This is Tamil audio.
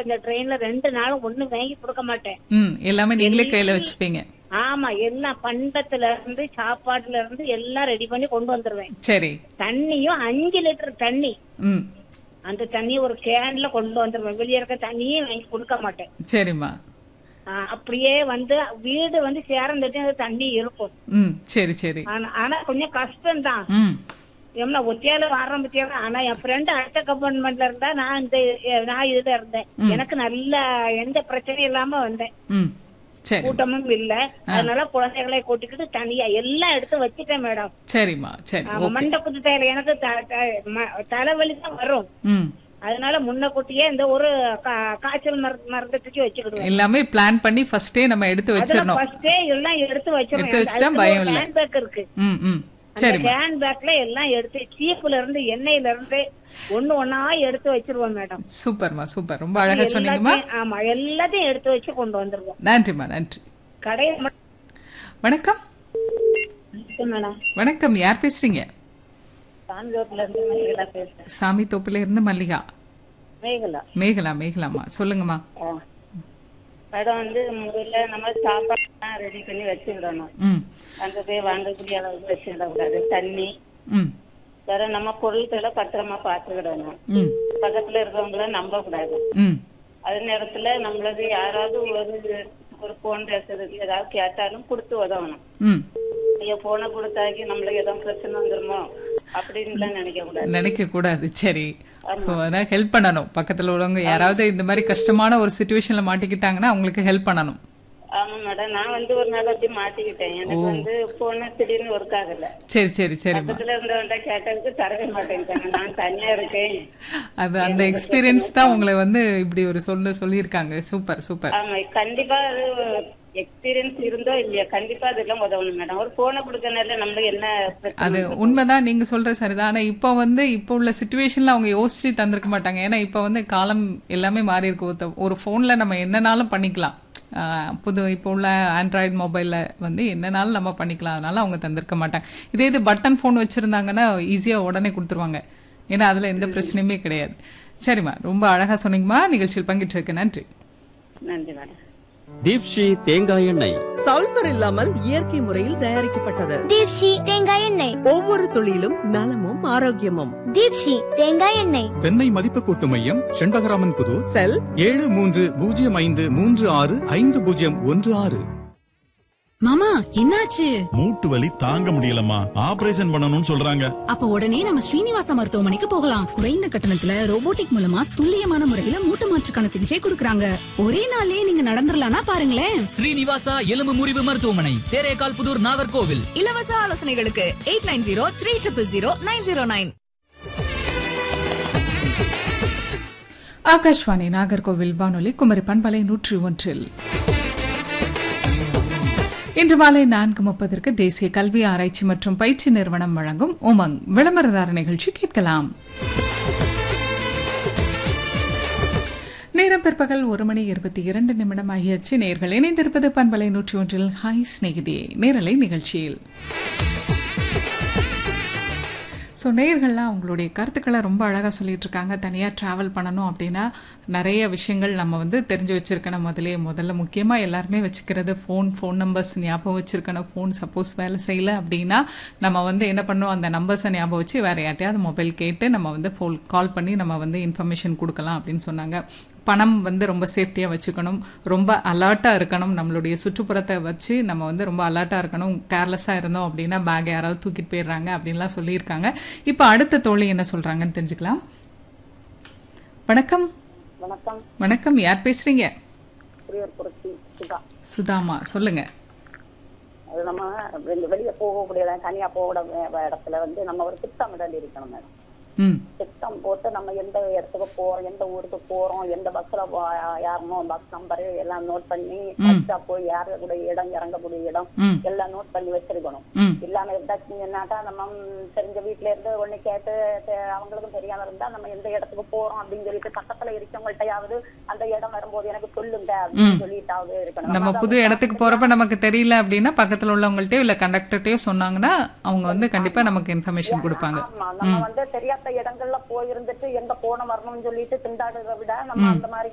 இந்த ட்ரெயின்ல ரெண்டு நாளும் ஒண்ணு வாங்கி கொடுக்க மாட்டேன் ம் எல்லாமே நீங்களே கையில வச்சுப்பீங்க ஆமா எல்லாம் பண்டத்துல இருந்து சாப்பாட்டுல இருந்து எல்லாம் ரெடி பண்ணி கொண்டு வந்துருவேன் சரி தண்ணியும் அஞ்சு லிட்டர் தண்ணி ம் அந்த தண்ணி ஒரு கேன்ல கொண்டு வந்துருவேன் வெளியே இருக்க தண்ணியே வாங்கி கொடுக்க மாட்டேன் சரிம்மா ஆ, அப்படியே வந்து வீடு வந்து சேரம் தட்டி அந்த தண்ணி இருக்கும் ம் சரி சரி ஆனா ஆனா கொஞ்சம் கஷ்டம்தான் ம் எம்னா ஒத்தியால வாரம் பத்தியால ஆனா என் ஃப்ரெண்ட் அடுத்த கம்பார்ட்மெண்ட்ல இருந்தா நான் இந்த நான் இதுல இருந்தேன் எனக்கு நல்ல எந்த பிரச்சனையும் இல்லாம வந்தேன் ம் சரி கூட்டமும் இல்ல அதனால குழந்தைகளை கூட்டிக்கிட்டு தனியா எல்லாம் எடுத்து வச்சுட்டேன் மேடம் சரிம்மா சரி ஆமா, மண்டை குத்து தேவை எனக்கு த- த- ம- தலைவலி தான் வரும் ம் அதனால முன்ன கூட்டியே இந்த ஒரு கா- காய்ச்சல் மருந்து மருந்து தூக்கி வச்சுக்கிடுவேன் எல்லாமே பிளான் பண்ணி ஃபர்ஸ்டே நம்ம எடுத்து அதுல வச்சிடணும் ஃபர்ஸ்டே எல்லாம் எடுத்து எடுத்து வச்சுட்டா பயம் இல்ல. ஹேண்ட் பேக் இருக்கு ம் ம் அந்த சரிம்மா ஹேண்ட் பேக்ல எல்லாம் எடுத்து சீப்புல இருந்து எண்ணெயில இருந்து ஒண்ணு ஒண்ணா எடுத்து வச்சிருவோம் மேடம் சூப்பர்மா சூப்பர் ரொம்ப அழகா சொன்னீங்கம்மா எல்லாத்தையும் ஆமா எல்லாத்தையும் எடுத்து வச்சு கொண்டு வந்துருவோம் நன்றிம்மா நன்றி கடையில் வணக்கம் மட்டும் மேடம் வணக்கம் யார் பேசுறீங்க காஞ்சிபுரத்துல இருந்து மேகலா பேசுறேன் சாமி தோப்புல இருந்து மல்லிகா மேகலா மேகலா மேகலாமா சொல்லுங்கம்மா மேடம் வந்து முதல்ல நம்ம சாப்பாடு ரெடி பண்ணி வச்சுக்கிடணும் ம் அங்க போய் வாங்கக்கூடிய அளவுக்கு வச்சுக்கிடக்கூடாது தண்ணி ம் வேற நம்ம பொருட்களை பத்திரமா பாத்துக்கிடணும் ம் பக்கத்துல இருக்கவங்கள நம்ப கூடாது ம் அதே நேரத்துல நம்மளது யாராவது ஒரு ஒரு போன் பேசுறதுக்கு ஏதாவது கேட்டாலும் கொடுத்து உதவணும் ம் ஐயோ போனை கொடுத்தாக்கி நம்மளுக்கு ஏதோ பிரச்சனை வந்துருமோ அப்படின்லாம் நினைக்க கூடாது நினைக்க கூடாது சரி சோ அதான் ஹெல்ப் பண்ணணும் பக்கத்துல உள்ளவங்க யாராவது இந்த மாதிரி கஷ்டமான ஒரு சுச்சுவேஷன்ல மாட்டிக்கிட்டாங்கன்னா அவங்களுக்கு ஹெல்ப் பண்ணணும் ஆமா மேடம் நான் வந்து ஒரு நாள் அப்படி மாட்டிக்கிட்டேன் எனக்கு வந்து போன திடீர்னு ஒர்க் ஆகல சரி சரி சரிம்மா பக்கத்துல இருந்தவன்ட்ட கேட்டதுக்கு தரவே மாட்டேங்கிட்டாங்க நான் தனியா இருக்கேன் அது அந்த எக்ஸ்பீரியன்ஸ் தான் உங்களை வந்து இப்படி ஒரு சொல்ல சொல்லியிருக்காங்க சூப்பர் சூப்பர் ஆமா கண்டிப்பா அது எக்ஸ்பீரியன்ஸ் இருந்தோ இல்லையா கண்டிப்பா அதெல்லாம் உதவணும் மேடம் ஒரு போனை கொடுக்கறனால நம்மளுக்கு என்ன பிரச்சனை அது உண்மைதான் நீங்க சொல்ற சரிதான் ஆனா இப்போ வந்து இப்போ உள்ள சுச்சுவேஷன்ல அவங்க யோசிச்சு தந்திருக்க மாட்டாங்க ஏன்னா இப்போ வந்து காலம் எல்லாமே மாறி இருக்கு ஒருத்த- ஒரு போன்ல நம்ம என்னனாலும் பண்ணிக்கலாம் ஆஹ் புது இப்போ உள்ள ஆண்ட்ராய்டு மொபைல்ல வந்து என்னனாலும் நம்ம பண்ணிக்கலாம் அதனால அவங்க தந்திருக்க மாட்டாங்க இதே இது பட்டன் ஃபோன் வச்சிருந்தாங்கன்னா ஈஸியா உடனே கொடுத்துருவாங்க ஏன்னா அதுல எந்த பிரச்சனையுமே கிடையாது சரிம்மா ரொம்ப அழகா சொன்னீங்கம்மா நிகழ்ச்சியில் பங்கிட்டு நன்றி நன்றி மேடம் தீப்ஷி தேங்காய் எண்ணெய் சல்பர் இல்லாமல் இயற்கை முறையில் தயாரிக்கப்பட்டது தீப்ஷி தேங்காய் எண்ணெய் ஒவ்வொரு துளியிலும் நலமும் ஆரோக்கியமும் தீப்ஷி தேங்காய் எண்ணெய் தென்னை மதிப்பு கூட்டு மையம் செண்பகராமன் புதூர் செல் ஏழு மூன்று பூஜ்ஜியம் ஐந்து மூன்று ஆறு ஐந்து பூஜ்ஜியம் ஒன்று ஆறு மாமா என்னாச்சு மூட்டு வலி தாங்க முடியலம்மா ஆபரேஷன் பண்ணணும்னு சொல்றாங்க அப்ப உடனே நம்ம ஸ்ரீனிவாச மருத்துவமனைக்கு போகலாம் குறைந்த கட்டணத்துல ரோபோட்டிக் மூலமா துல்லியமான முறையில மூட்டு மாற்றுக்கான சிகிச்சை கொடுக்கறாங்க ஒரே நாளே நீங்க நடந்துடலாம்னா பாருங்களேன் ஸ்ரீனிவாசா எலும்பு முறிவு மருத்துவமனை தேரேகால் புதூர் நாகர்கோவில் இலவச ஆலோசனைகளுக்கு eight nine zero three triple zero nine zero nine Akashvani Nagercoil வானொலி குமரி பண்பலை நூற்றி ஒன்றில் இன்று மாலை நான்கு முப்பதற்கு தேசிய கல்வி ஆராய்ச்சி மற்றும் பயிற்சி நிறுவனம் வழங்கும் உமங் விளம்பரதார நிகழ்ச்சி கேட்கலாம் நேரம் பிற்பகல் ஒரு மணி இருபத்தி இரண்டு நிமிடம் ஆகியாச்சு நேர்கள் இணைந்திருப்பது பண்பலை நூற்றி ஒன்றில் ஹாய் சிநேகிதியே நேரலை நிகழ்ச்சியில் ஸோ நேயர்கள்லாம் அவங்களுடைய கருத்துக்களை ரொம்ப அழகாக சொல்லிட்டு இருக்காங்க தனியாக ட்ராவல் பண்ணணும் அப்படின்னா நிறைய விஷயங்கள் நம்ம வந்து தெரிஞ்சு வச்சிருக்கணும் முதலே முதல்ல முக்கியமாக எல்லாருமே வச்சுக்கிறது ஃபோன் ஃபோன் நம்பர்ஸ் ஞாபகம் வச்சிருக்கணும் ஃபோன் சப்போஸ் வேலை செய்யல அப்படின்னா நம்ம வந்து என்ன பண்ணோம் அந்த நம்பர்ஸை ஞாபகம் வச்சு வேற யார்ட்டையாவது மொபைல் கேட்டு நம்ம வந்து ஃபோன் கால் பண்ணி நம்ம வந்து இன்ஃபர்மேஷன் கொடுக்கலாம் அப்படின்னு சொன்னாங்க பணம் வந்து ரொம்ப சேஃப்டியாக வச்சுக்கணும் ரொம்ப அலர்ட்டாக இருக்கணும் நம்மளுடைய சுற்றுப்புறத்தை வச்சு நம்ம வந்து ரொம்ப அலர்ட்டாக இருக்கணும் கேர்லெஸ்ஸாக இருந்தோம் அப்படின்னா பேக் யாராவது தூக்கிட்டு போயிடுறாங்க அப்படின்லாம் சொல்லியிருக்காங்க இப்போ அடுத்த தோழி என்ன சொல்கிறாங்கன்னு தெரிஞ்சுக்கலாம் வணக்கம் வணக்கம் வணக்கம் யார் பேசுறீங்க புரியர் புரட்சி சுதா சுதாமா சொல்லுங்க அது நம்ம வெளி- வெளிய போகக்கூடிய தனியா போக இடத்துல வந்து நம்ம ஒரு திட்டமிடல் இருக்கணும் மேடம் ம் திட்டம் போட்டு நம்ம எந்த இடத்துக்கு போறோம் எந்த ஊருக்கு போறோம் எந்த பஸ்ல யாருமோ பஸ் நம்பர் எல்லாம் நோட் பண்ணி பஸ்ஸா போய் ஏறக்கூடிய இடம் இறங்கக்கூடிய இடம் ம் எல்லாம் நோட் பண்ணி வச்சிருக்கணும் ம் இல்லாம இருந்தாச்சுன்னாக்கா நம்ம ம், தெரிஞ்ச வீட்ல இருந்து ஒண்ணு கேட்டு தெ- அவங்களுக்கும் தெரியாம இருந்தா நம்ம எந்த இடத்துக்கு போறோம் அப்படின்னு சொல்லிட்டு பக்கத்துல இருக்கவங்கள்ட்டயாவது அந்த இடம் வரும்போது எனக்கு சொல்லுங்க அப்படின்னு சொல்லிட்டாவது இருக்கணும் நம்ம புது இடத்துக்கு போறப்ப நமக்கு தெரியல அப்படின்னா பக்கத்துல உள்ளவங்கள்ட்டயோ இல்ல கண்டக்டர்ட்டயோ சொன்னாங்கன்னா அவங்க வந்து கண்டிப்பா நமக்கு இன்ஃபர்மேஷன் கொடுப்பாங்க ஆமா நம்ம வந்து தெரியாத இடங்கள்ல போயிருந்துட்டு எங்க போன வரணும்னு சொல்லிட்டு திண்டாடுறத விட நம்ம அந்த மாதிரி